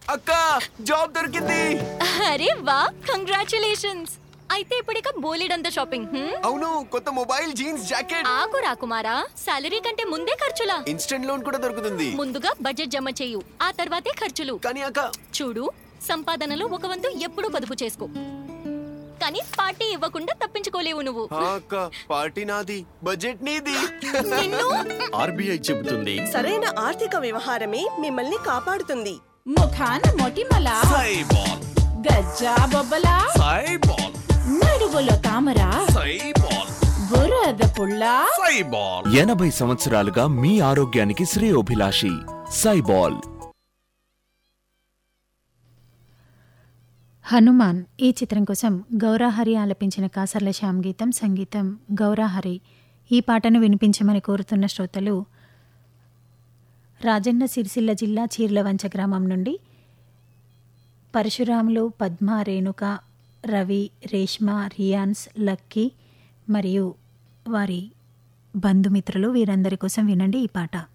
అక్క జాబ్ దొరికింది అరే వా కంగ్రాచులేషన్స్ అయితే ఇప్పుడిక బోలెడంత షాపింగ్ హ్మ్? అవును కొత్త మొబైల్ జీన్స్ జాకెట్ ఆగు రాకుమారా సాలరీ కంటే ముందే ఖర్చులా ఇన్స్టెంట్ లోన్ కూడా దొరుకుతుంది ముందుగా బడ్జెట్ జమ చేయు ఆ తర్వాతే ఖర్చులు కానీ అక్క చూడు సంపాదనలో ఒక వంతు ఎప్పుడూ పొదుపు చేసుకో కానీ పార్టీ ఇవ్వకుండా తప్పించుకోలేవు నువ్వు ఆ అక్క పార్టీ నాది బడ్జెట్ నీది నిన్ను ఆర్బీఐ చెబుతుంది సరైన ఆర్థిక వ్యవహారమే మిమ్మల్ని కాపాడుతుంది ముఖాన మొటిమల సైబాల్ గజ్జా బొబ్బల సైబాల్ నడువులో తామర సైబాల్ బురద పుల్ల సైబాల్ ఎనభై సంవత్సరాలుగా మీ ఆరోగ్యానికి శ్రేయోభిలాషి సైబాల్ హనుమాన్ ఈ చిత్రం కోసం గౌరాహరి ఆలపించిన కాసర్ల శ్యామ్ గీతం సంగీతం గౌరాహరి ఈ పాటను వినిపించమని కోరుతున్న శ్రోతలు రాజన్న సిరిసిల్ల జిల్లా చీర్లవంచ గ్రామం నుండి పరశురాములు పద్మ రేణుక రవి రేష్మ రియాన్స్ లక్కీ మరియు వారి బంధుమిత్రులు వీరందరి కోసం వినండి ఈ పాట